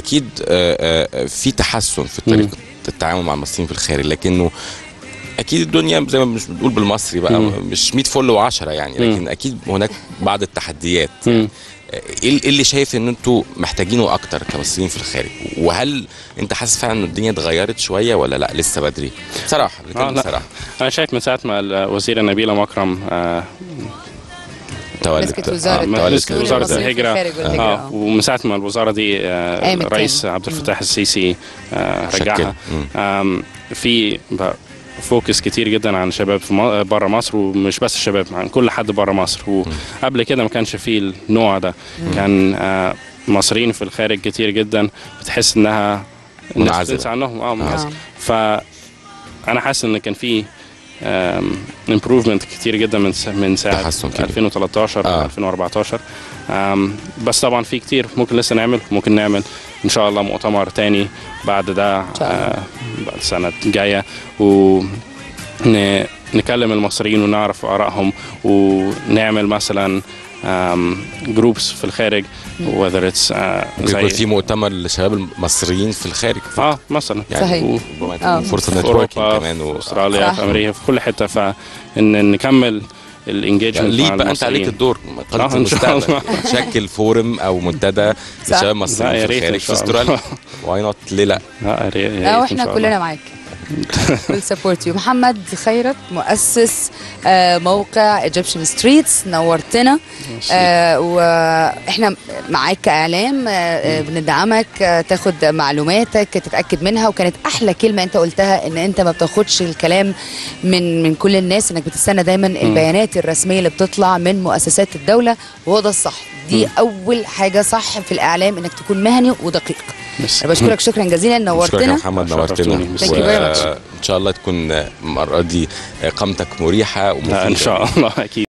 اكيد آه، آه، في تحسن في طريقه التعامل مع المصريين في الخارج لكنه اكيد الدنيا زي ما مش بنقول بالمصري بقى مم. مش 100 فل و10 يعني لكن اكيد هناك بعض التحديات مم. آه، ايه إيه اللي شايف ان انتوا محتاجينه اكتر كمصريين في الخارج وهل انت حاسس فعلا ان الدنيا اتغيرت شويه ولا لا لسه بدري بصراحه آه، نتكلم لا. بصراحه انا شايف من ساعه ما الوزيره نبيله مكرم آه، تولت مسكت وزارة آه، مسكت تولت مسؤول وزارة المصريين في الهجرة. الخارج والهجرة، اه آه. ومن ساعه ما الوزاره دي آه، قامت الرئيس تاني. عبد الفتاح السيسي آه، شكل. رجعها مم. آم، في ب- فوكس كتير جدا عن شباب في بره مصر ومش بس الشباب عن كل حد بره مصر وقبل كده ما كانش فيه النوع ده كان آه، مصريين في الخارج كتير جدا بتحس انها الناس منعزلة. بتنسى عنهم اه منعزلة. آه. فانا حاسس ان كان في امبروفمنت كتير جدا من س- من ساعه تحسن كبير. 2013 آه. آه. 2014 آم، بس طبعا في كتير ممكن لسه نعمل ممكن نعمل ان شاء الله مؤتمر تاني بعد ده شاء الله. آه، بعد السنه الجايه و ن- نكلم المصريين ونعرف ارائهم ونعمل مثلا جروبس في الخارج whether it's آه، بيكون زي في مؤتمر للشباب المصريين في الخارج اه مثلا صحيح. و- ربما آه. تكون فرصه في نتوركينج اوروبا كمان في و... استراليا صح. في امريكا في كل حته فان نكمل الانجيجمنت ليك مع بقى انت عليك المصريين الدور آه، قناه إن شاء المستقبل شكل فورم او منتدى صح. للشباب لا، المصريين يا في ريت الخارج إن في شاء استراليا الله. واي نوت ليه لا لا يا ريت- يا ريت اه إن واحنا شاء كلنا الله. معاك فول سبورت يو محمد خيرت مؤسس آه، موقع ايجيبشن ستريتس نورتنا آه، واحنا معاك كاعلام آه، آه، بندعمك آه، تاخد معلوماتك تتاكد منها وكانت احلى كلمه انت قلتها ان انت ما بتاخدش الكلام من من كل الناس انك بتستنى دايما البيانات الرسميه اللي بتطلع من مؤسسات الدوله وهو ده الصح دي اول حاجه صح في الاعلام انك تكون مهني ودقيق ميرسي. انا بشكرك شكرا جزيلا بشكرك يا نورتنا محمد شرفتوني. نورتنا Thank you very much. وان شاء الله تكون المره دي قامتك مريحه لا ومفيده ان شاء الله اكيد